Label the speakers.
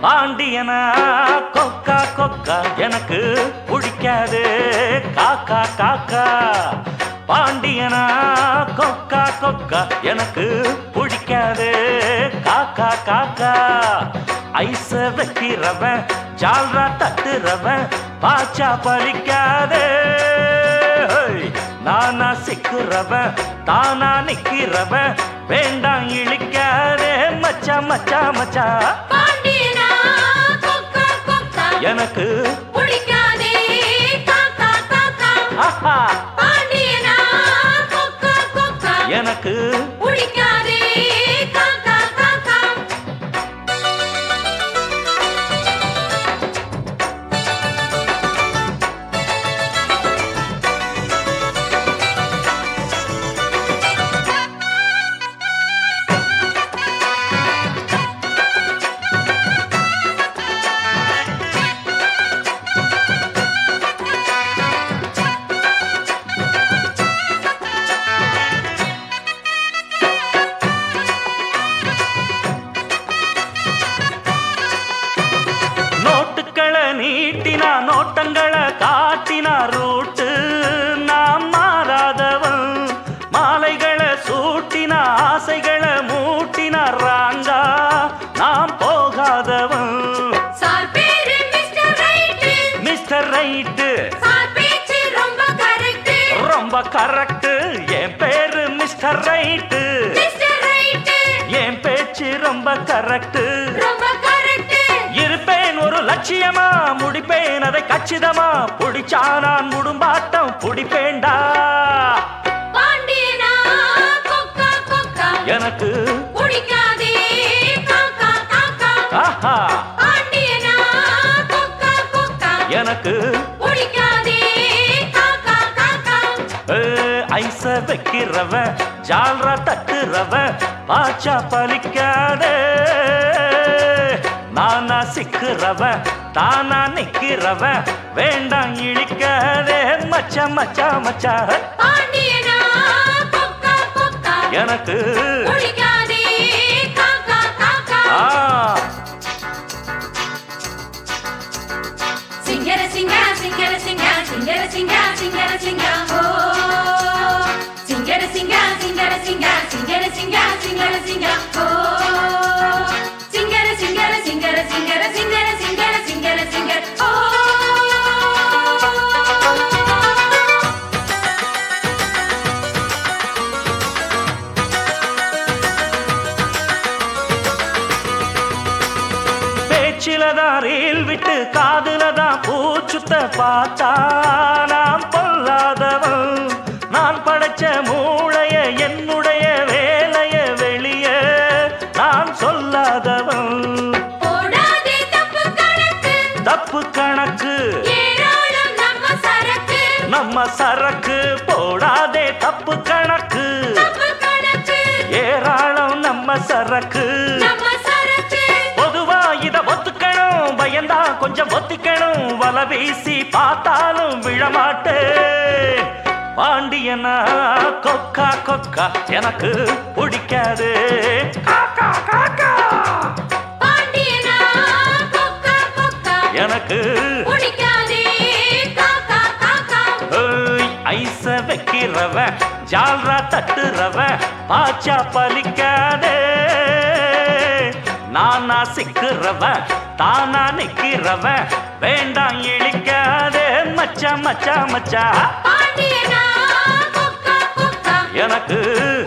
Speaker 1: பாண்டியனா கொக்கா கொக்கா எனக்கு பிடிக்காது காக்கா காக்கா பாண்டியனா கொக்கா கொக்கா எனக்கு பிடிக்காது காக்கா காக்கா ஐச வைக்கிறவன் ஜால்ரா தட்டுறவன் பாச்சா பலிக்காதே ஹோய். நானா சிக்குறவன் தானா நிக்கிறவன் வேண்டாம் இழிக்காதே மச்சா மச்சா மச்சா
Speaker 2: பாண்டியனா கொக்கா கொக்கா
Speaker 1: எனக்கு
Speaker 2: பிடிக்காதே காக்கா காக்கா
Speaker 1: ஆஹா,
Speaker 2: பாண்டியனா கொக்கா கொக்கா
Speaker 1: எனக்கு
Speaker 2: பிடிக்காதே காக்கா காக்கா
Speaker 1: நோட்டுக்களை நீட்டினா நோட்டங்களை காட்டினா ரூட்டு நாம் மாறாதவன் மாலைகளை சூட்டினா ஆசைகளை மூட்டினா ராங்கா நாம் போகாதவன்
Speaker 2: சார் பேரு mister right
Speaker 1: mister right
Speaker 2: sir பேச்சு ரொம்ப கரெக்ட்
Speaker 1: ரொம்ப கரெக்ட் என் பேரு மிஸ்டர் ரைட்டு
Speaker 2: மிஸ்டர் ரைட்
Speaker 1: என் பேச்சு ரொம்ப கரெக்ட்
Speaker 2: ரொம்ப கரெக்ட்
Speaker 1: இருப்பேன் ஒரு லட்சியமா முடிப்பேன் அதை கச்சிதமா புடிச்சா நான் முடும்பாட்டம் புடிப்பேன்டா
Speaker 2: பாண்டியனா கொக்கா கொக்கா
Speaker 1: எனக்கு
Speaker 2: பிடிக்காதே காக்கா காக்கா
Speaker 1: ஆஹா
Speaker 2: பாண்டியனா கொக்கா கொக்கா
Speaker 1: எனக்கு
Speaker 2: பிடிக்காதே காக்கா காக்கா
Speaker 1: ஏ, ஐச வைக்கிறவன் ஜால்ரா தட்டுறவன் பாச்சா பலிக்காதே நானா சிக்கிறவன் தானா நிக்கிறவன் வேண்டாம் இழிக்காதே மச்சா மச்சா மச்சா
Speaker 2: பாண்டியனா கொக்கா கொக்கா
Speaker 1: எனக்கு
Speaker 2: பிடிக்காதே காக்கா காக்கா
Speaker 1: ஆ
Speaker 2: சிங்கர சிங்கர சிங்கர சிங்கர சிங்கர சிங்கர சிங்கர சிங்கர ஓ சிங்கர சிங்கர சிங்கர சிங்கர சிங்கர சிங்கர சிங்கர சிங்கர ஓ சிங்கர சிங்கர சிங்கர சிங்கர சிங்கர சிங்கர சிங்கர சிங்கர ஓ
Speaker 1: பேச்சில தான் ரீல் விட்டு காதுல தான் பூச்சுத்த பார்த்தா நான் பொல்லாதவன் நான் படைச்ச மூளைய என்னுடைய வேலைய வெளிய நான் சொல்லாதவன்
Speaker 2: போடாதே தப்பு கணக்கு
Speaker 1: தப்பு கணக்கு
Speaker 2: ஏராளம் நம்ம சரக்கு
Speaker 1: நம்ம சரக்கு போடாதே தப்பு கணக்கு
Speaker 2: தப்பு கணக்கு
Speaker 1: ஏராளம் நம்ம சரக்கு
Speaker 2: நம்ம சரக்கு
Speaker 1: பொதுவா இத ஒத்துக்கணும் பயந்தா கொஞ்சம் ஒத்திக்கணும் வல வீசி பார்த்தாலும் விழமாட்டேன் பாண்டியனா கொக்கா கொக்கா எனக்கு பிடிக்காது காக்கா காக்கா
Speaker 2: பாண்டியனா கொக்கா கொக்கா
Speaker 1: எனக்கு
Speaker 2: பிடிக்காதே காக்கா காக்கா
Speaker 1: ஏய், ஐச வைக்கிறவன் ஜால்ரா தட்டுறவன் பாச்சா பலிக்காதே நானா சிக்கிறவன் தானா நிக்கிறவன் வேண்டாம் இழிக்காதே மச்சா மச்சா மச்சா
Speaker 2: பாண்டியனா கொக்கா கொக்கா
Speaker 1: எனக்கு